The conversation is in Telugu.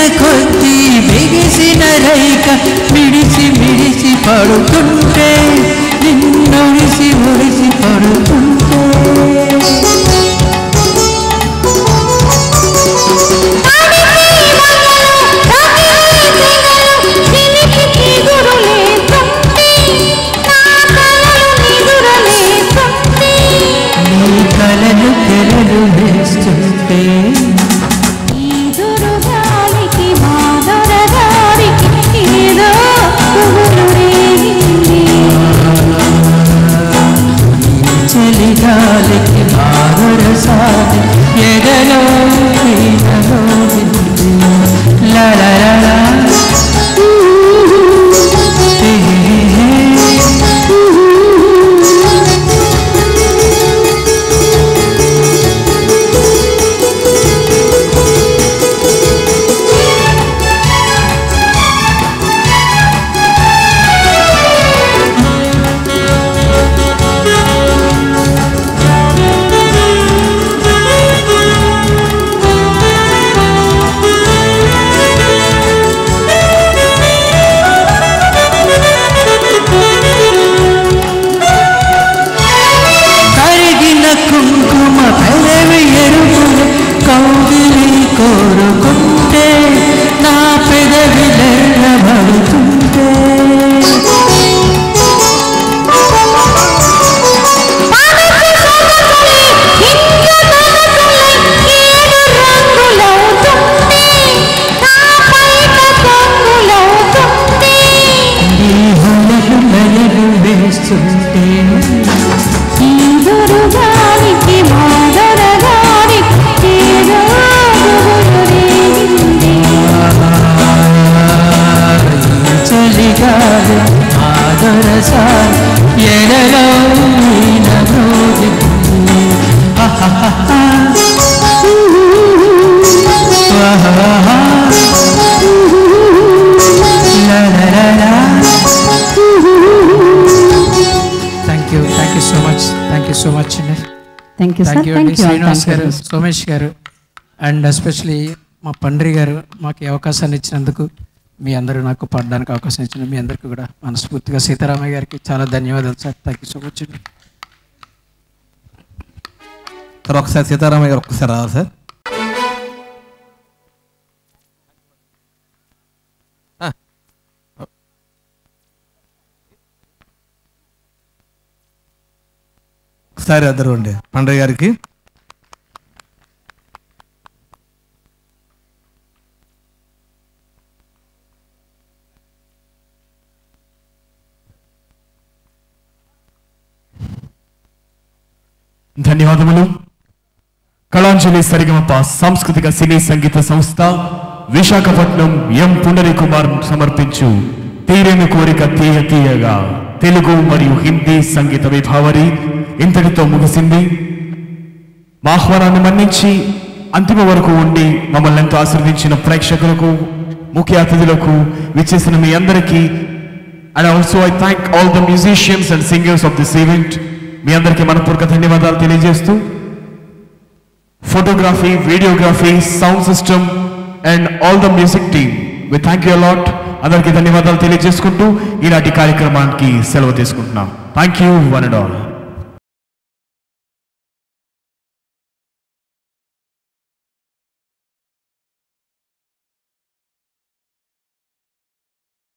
కొద్దీ బిగిసిన రైక మిడిసి మిడిసి పడుతుంటే నిన్నొడిసి ఒడిసి పడుతుంటే నీ కలలు తెరలు వేస్తుంటే చలిగాలికి మారసాలి ఎడలో వీణలో వింది లలలలా. ఏ, ఏ, ఏ. కరిగిన కుంకుమ పెదవి ఎరుపులు కౌగిలి కోరుకుంటే నా పెదవి లేనబడుతుంటే నీ హొలలు మెలలు వేస్తుంటే చలిగాలి ఆదరసాలి ఎడలో వీణలో వింది. ఆహాహాహా. ఆహాహా. లలలలా. Thank you thank you so much thank you so much అండి thank you sir thank you అండి థ్యాంక్ యూ శ్రీనివాస్ గారు సోమేష్ గారు అండ్ ఎస్పెషలీ మా పండ్రి గారు మాకు ఈ అవకాశాన్ని ఇచ్చినందుకు మీ అందరూ నాకు పాడడానికి అవకాశం ఇచ్చిన మీ అందరికీ కూడా మనస్ఫూర్తిగా సీతారామయ్య గారికి చాలా ధన్యవాదాలు sir thank you so much అండి సార్ ఒకసారి సీతారామయ్య గారు ఒక్కసారి రావాలి సార్ ఒకసారి అద్దరు అండి పండ్రి గారికి ధన్యవాదములు కళాంజలి సరిగమప సాంస్కృతిక సినీ సంగీత సంస్థ విశాఖపట్నం ఎం పుండరి కుమార్ సమర్పించు తీరేని కోరిక తీయ తీయగా తెలుగు మరియు హిందీ సంగీత విభావరి ఇంతటితో ముగిసింది మా ఆహ్వానాన్ని మన్నించి అంతిమ వరకు ఉండి మమ్మల్ని ఎంతో ఆశీర్వదించిన ప్రేక్షకులకు ముఖ్య అతిథులకు విచ్చేసిన మీ అందరికీ and also I thank all the musicians and singers of this event మీ అందరికీ మనపూర్వక ధన్యవాదాలు తెలియజేస్తూ photography videography sound system and all the music team we thank you a lot అందరికీ ధన్యవాదాలు తెలియజేసుకుంటూ ఈనాటి కార్యక్రమానికి సెలవు తీసుకుంటున్నాం thank you one and all